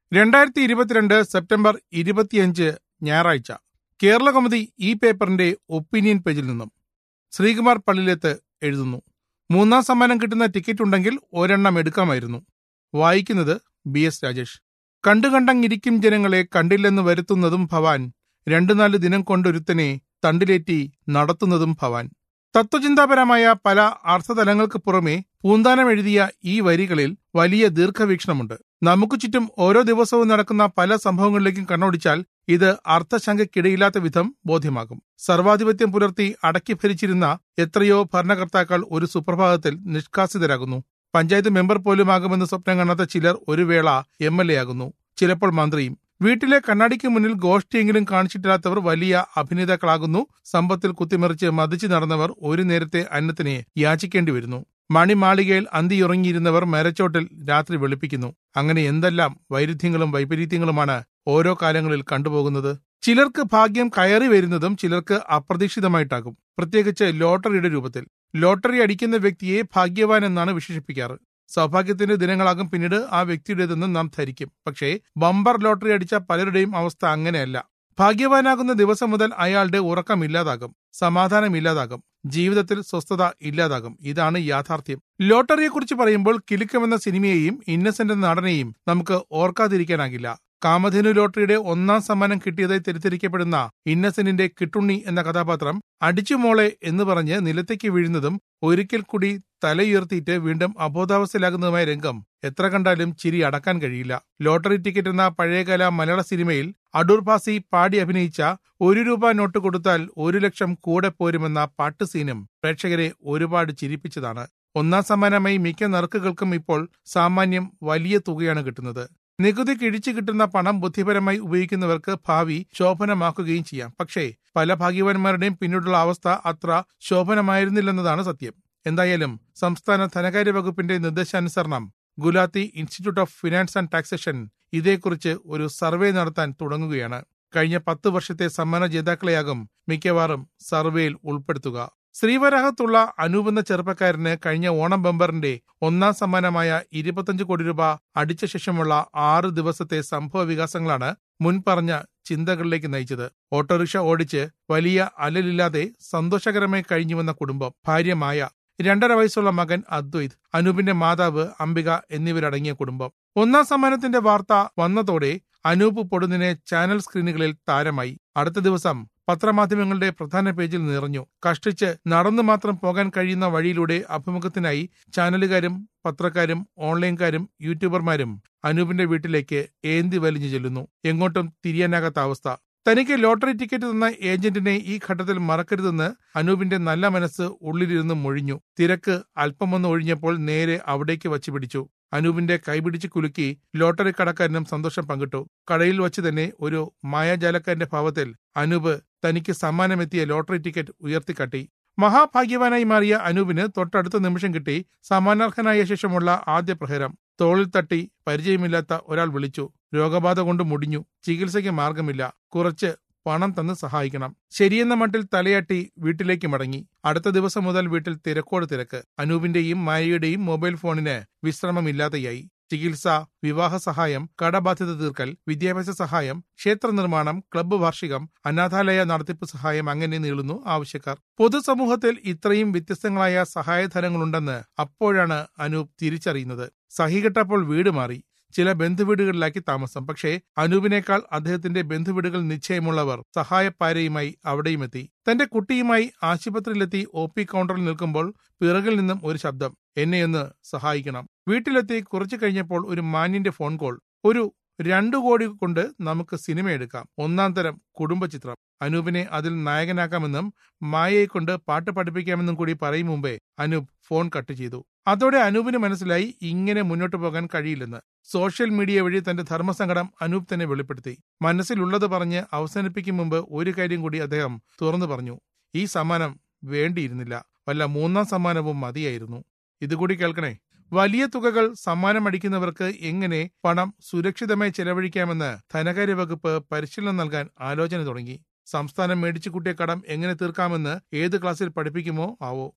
രണ്ടായിരത്തി ഇരുപത്തിരണ്ട് സെപ്റ്റംബർ ഇരുപത്തിയഞ്ച് ഞായറാഴ്ച കേരള കൗമുദി ഈ പേപ്പറിന്റെ ഒപ്പീനിയൻ പേജിൽ നിന്നും ശ്രീകുമാർ പള്ളിയിലെത്ത് എഴുതുന്നു മൂന്നാം സമ്മാനം കിട്ടുന്ന ടിക്കറ്റ് ഉണ്ടെങ്കിൽ ഒരെണ്ണം എടുക്കാമായിരുന്നു വായിക്കുന്നത് ബി എസ് രാജേഷ് കണ്ടുകണ്ടങ്ങിരിക്കും ജനങ്ങളെ കണ്ടില്ലെന്ന് വരുത്തുന്നതും ഭവാൻ രണ്ടു നാല് ദിനം കൊണ്ടൊരുത്തനെ തണ്ടിലേറ്റി നടത്തുന്നതും ഭവാൻ തത്വചിന്താപരമായ പല അർത്ഥതലങ്ങൾക്ക് പുറമെ പൂന്താനം എഴുതിയ ഈ വരികളിൽ വലിയ ദീർഘവീക്ഷണമുണ്ട് നമുക്ക് ചുറ്റും ഓരോ ദിവസവും നടക്കുന്ന പല സംഭവങ്ങളിലേക്കും കണ്ണോടിച്ചാൽ ഇത് അർത്ഥശങ്കയ്ക്കിടയില്ലാത്ത വിധം ബോധ്യമാകും സർവാധിപത്യം പുലർത്തി അടക്കി ഭരിച്ചിരുന്ന എത്രയോ ഭരണകർത്താക്കൾ ഒരു സുപ്രഭാതത്തിൽ നിഷ്കാസിതരാകുന്നു പഞ്ചായത്ത് മെമ്പർ പോലുമാകുമെന്ന് സ്വപ്നം കാണാത്ത ചിലർ ഒരു വേള എം എൽ എ ആകുന്നു ചിലപ്പോൾ മന്ത്രിയും വീട്ടിലെ കണ്ണാടിക്ക് മുന്നിൽ ഗോഷ്ഠിയെങ്കിലും കാണിച്ചിട്ടില്ലാത്തവർ വലിയ അഭിനേതാക്കളാകുന്നു സമ്പത്തിൽ കുത്തിമറിച്ച് മതിച്ചു നടന്നവർ ഒരു നേരത്തെ അന്നത്തിനെ യാചിക്കേണ്ടി വരുന്നു മണിമാളികയിൽ അന്തിയുറങ്ങിയിരുന്നവർ മരച്ചോട്ടിൽ രാത്രി വെളുപ്പിക്കുന്നു അങ്ങനെ എന്തെല്ലാം വൈരുദ്ധ്യങ്ങളും വൈപരീത്യങ്ങളുമാണ് ഓരോ കാലങ്ങളിൽ കണ്ടുപോകുന്നത് ചിലർക്ക് ഭാഗ്യം കയറി വരുന്നതും ചിലർക്ക് അപ്രതീക്ഷിതമായിട്ടാകും പ്രത്യേകിച്ച് ലോട്ടറിയുടെ രൂപത്തിൽ ലോട്ടറി അടിക്കുന്ന വ്യക്തിയെ ഭാഗ്യവാൻ എന്നാണ് വിശേഷിപ്പിക്കാറ് സൗഭാഗ്യത്തിന്റെ ദിനങ്ങളാകും പിന്നീട് ആ വ്യക്തിയുടേതെന്ന് നാം ധരിക്കും പക്ഷേ ബമ്പർ ലോട്ടറി അടിച്ച പലരുടെയും അവസ്ഥ അങ്ങനെയല്ല ഭാഗ്യവാനാകുന്ന ദിവസം മുതൽ അയാളുടെ ഉറക്കം ഇല്ലാതാകും സമാധാനം ഇല്ലാതാകും ജീവിതത്തിൽ സ്വസ്ഥത ഇല്ലാതാകും ഇതാണ് യാഥാർത്ഥ്യം ലോട്ടറിയെക്കുറിച്ച് പറയുമ്പോൾ കിലുക്കമെന്ന സിനിമയെയും ഇന്നസെന്റ് എന്ന നടനെയും നമുക്ക് ഓർക്കാതിരിക്കാനാകില്ല കാമധേനു ലോട്ടറിയുടെ ഒന്നാം സമ്മാനം കിട്ടിയതായി തിരിച്ചറിക്കപ്പെടുന്ന ഇന്നസെന്റിന്റെ കിട്ടുണ്ണി എന്ന കഥാപാത്രം അടിച്ചുമോളെ എന്ന് പറഞ്ഞ് നിലത്തേക്ക് വീഴുന്നതും ഒരിക്കൽ കൂടി തലയുയർത്തിയിട്ട് വീണ്ടും അബോധാവസ്ഥയിലാകുന്നതുമായ രംഗം എത്ര കണ്ടാലും ചിരി അടക്കാൻ കഴിയില്ല ലോട്ടറി ടിക്കറ്റ് എന്ന പഴയകാല മലയാള സിനിമയിൽ അടൂർ ഭാസി പാടി അഭിനയിച്ച ഒരു രൂപ നോട്ട് കൊടുത്താൽ ഒരു ലക്ഷം കൂടെ പോരുമെന്ന പാട്ട് സീനും പ്രേക്ഷകരെ ഒരുപാട് ചിരിപ്പിച്ചതാണ് ഒന്നാം സമ്മാനമായി മിക്ക നറുക്കുകൾക്കും ഇപ്പോൾ സാമാന്യം വലിയ തുകയാണ് കിട്ടുന്നത് നികുതി കിഴിച്ചു കിട്ടുന്ന പണം ബുദ്ധിപരമായി ഉപയോഗിക്കുന്നവർക്ക് ഭാവി ശോഭനമാക്കുകയും ചെയ്യാം പക്ഷേ പല ഭാഗ്യവാന്മാരുടെയും പിന്നീടുള്ള അവസ്ഥ അത്ര ശോഭനമായിരുന്നില്ലെന്നതാണ് സത്യം എന്തായാലും സംസ്ഥാന ധനകാര്യ വകുപ്പിന്റെ നിർദ്ദേശാനുസരണം Gulati institute of finance and taxation ഇതേക്കുറിച്ച് ഒരു സർവേ നടത്താൻ തുടങ്ങുകയാണ് കഴിഞ്ഞ പത്ത് വർഷത്തെ സമ്മാന ജേതാക്കളെയാകും മിക്കവാറും സർവേയിൽ ഉൾപ്പെടുത്തുക ശ്രീവരാഹത്തുള്ള അനൂപ് എന്ന ചെറുപ്പക്കാരന് കഴിഞ്ഞ ഓണം ബമ്പറിന്റെ ഒന്നാം സമ്മാനമായ ഇരുപത്തഞ്ച് കോടി രൂപ അടിച്ച ശേഷമുള്ള ആറ് ദിവസത്തെ സംഭവ വികാസങ്ങളാണ് മുൻപറഞ്ഞ ചിന്തകളിലേക്ക് നയിച്ചത് ഓട്ടോറിക്ഷ ഓടിച്ച് വലിയ അലലില്ലാതെ സന്തോഷകരമായി കഴിഞ്ഞുവന്ന കുടുംബം ഭാര്യ മായ രണ്ടര വയസ്സുള്ള മകൻ അദ്വൈത് അനൂപിന്റെ മാതാവ് അംബിക എന്നിവരടങ്ങിയ കുടുംബം ഒന്നാം സമ്മാനത്തിന്റെ വാർത്ത വന്നതോടെ അനൂപ് പൊടുന്നിനെ ചാനൽ സ്ക്രീനുകളിൽ താരമായി അടുത്ത ദിവസം പത്രമാധ്യമങ്ങളുടെ പ്രധാന പേജിൽ നിറഞ്ഞു കഷ്ടിച്ച് നടന്നു മാത്രം പോകാൻ കഴിയുന്ന വഴിയിലൂടെ അഭിമുഖത്തിനായി ചാനലുകാരും പത്രക്കാരും ഓൺലൈൻകാരും യൂട്യൂബർമാരും അനൂപിന്റെ വീട്ടിലേക്ക് ഏന്തി വലിഞ്ഞു ചെല്ലുന്നു എങ്ങോട്ടും തിരിയാനാകാത്ത അവസ്ഥ തനിക്ക് ലോട്ടറി ടിക്കറ്റ് തന്ന ഏജന്റിനെ ഈ ഘട്ടത്തിൽ മറക്കരുതെന്ന് അനൂപിന്റെ നല്ല മനസ്സ് ഉള്ളിലിരുന്ന് മൊഴിഞ്ഞു തിരക്ക് അല്പമൊന്ന് ഒഴിഞ്ഞപ്പോൾ നേരെ അവിടേക്ക് വച്ചു പിടിച്ചു അനൂപിന്റെ കൈപിടിച്ച് കുലുക്കി ലോട്ടറി കടക്കാരനും സന്തോഷം പങ്കിട്ടു കടയിൽ വച്ച് തന്നെ ഒരു മായാജാലക്കാരന്റെ ഭാവത്തിൽ അനൂപ് തനിക്ക് സമ്മാനമെത്തിയ ലോട്ടറി ടിക്കറ്റ് ഉയർത്തിക്കാട്ടി മഹാഭാഗ്യവാനായി മാറിയ അനൂപിന് തൊട്ടടുത്ത നിമിഷം കിട്ടി സമ്മാനാർഹനായ ശേഷമുള്ള ആദ്യ പ്രഹരം തോളിൽ തട്ടി പരിചയമില്ലാത്ത ഒരാൾ വിളിച്ചു രോഗബാധ കൊണ്ട് മുടിഞ്ഞു ചികിത്സയ്ക്ക് മാർഗമില്ല കുറച്ച് പണം തന്ന് സഹായിക്കണം ശരിയെന്ന മട്ടിൽ തലയാട്ടി വീട്ടിലേക്ക് മടങ്ങി അടുത്ത ദിവസം മുതൽ വീട്ടിൽ തിരക്കോട് തിരക്ക് അനൂപിന്റെയും മായയുടെയും മൊബൈൽ ഫോണിന് വിശ്രമമില്ലാതെയായി ചികിത്സ വിവാഹ സഹായം കടബാധ്യത തീർക്കൽ വിദ്യാഭ്യാസ സഹായം ക്ഷേത്ര നിർമ്മാണം ക്ലബ്ബ് വാർഷികം അനാഥാലയ നടത്തിപ്പ് സഹായം അങ്ങനെ നീളുന്നു ആവശ്യക്കാർ പൊതുസമൂഹത്തിൽ ഇത്രയും വ്യത്യസ്തങ്ങളായ സഹായധനങ്ങളുണ്ടെന്ന് അപ്പോഴാണ് അനൂപ് തിരിച്ചറിയുന്നത് സഹികെട്ടപ്പോൾ വീട് മാറി ചില ബന്ധുവീടുകളിലാക്കി താമസം പക്ഷേ അനൂപിനേക്കാൾ അദ്ദേഹത്തിന്റെ ബന്ധുവീടുകൾ നിശ്ചയമുള്ളവർ സഹായപ്പാരയുമായി അവിടെയും എത്തി തന്റെ കുട്ടിയുമായി ആശുപത്രിയിലെത്തി ഒ പി കൗണ്ടറിൽ നിൽക്കുമ്പോൾ പിറകിൽ നിന്നും ഒരു ശബ്ദം എന്നെയൊന്ന് സഹായിക്കണം വീട്ടിലെത്തി കുറച്ചു കഴിഞ്ഞപ്പോൾ ഒരു മാന്യന്റെ ഫോൺ കോൾ ഒരു രണ്ടു കോടി കൊണ്ട് നമുക്ക് സിനിമ എടുക്കാം ഒന്നാം തരം കുടുംബചിത്രം അനൂപിനെ അതിൽ നായകനാക്കാമെന്നും മായയെ കൊണ്ട് പാട്ട് പഠിപ്പിക്കാമെന്നും കൂടി പറയും മുമ്പേ അനൂപ് ഫോൺ കട്ട് ചെയ്തു അതോടെ അനൂപിന് മനസ്സിലായി ഇങ്ങനെ മുന്നോട്ട് പോകാൻ കഴിയില്ലെന്ന് സോഷ്യൽ മീഡിയ വഴി തന്റെ ധർമ്മസങ്കടം അനൂപ് തന്നെ വെളിപ്പെടുത്തി മനസ്സിലുള്ളത് പറഞ്ഞ് അവസാനിപ്പിക്കും മുമ്പ് ഒരു കാര്യം കൂടി അദ്ദേഹം തുറന്നു പറഞ്ഞു ഈ സമ്മാനം വേണ്ടിയിരുന്നില്ല വല്ല മൂന്നാം സമ്മാനവും മതിയായിരുന്നു ഇതുകൂടി കേൾക്കണേ വലിയ തുകകൾ സമ്മാനം അടിക്കുന്നവർക്ക് എങ്ങനെ പണം സുരക്ഷിതമായി ചെലവഴിക്കാമെന്ന് ധനകാര്യ വകുപ്പ് പരിശീലനം നൽകാൻ ആലോചന തുടങ്ങി സംസ്ഥാനം മേടിച്ചു കൂട്ടിയ കടം എങ്ങനെ തീർക്കാമെന്ന് ഏത് ക്ലാസ്സിൽ പഠിപ്പിക്കുമോ ആവോ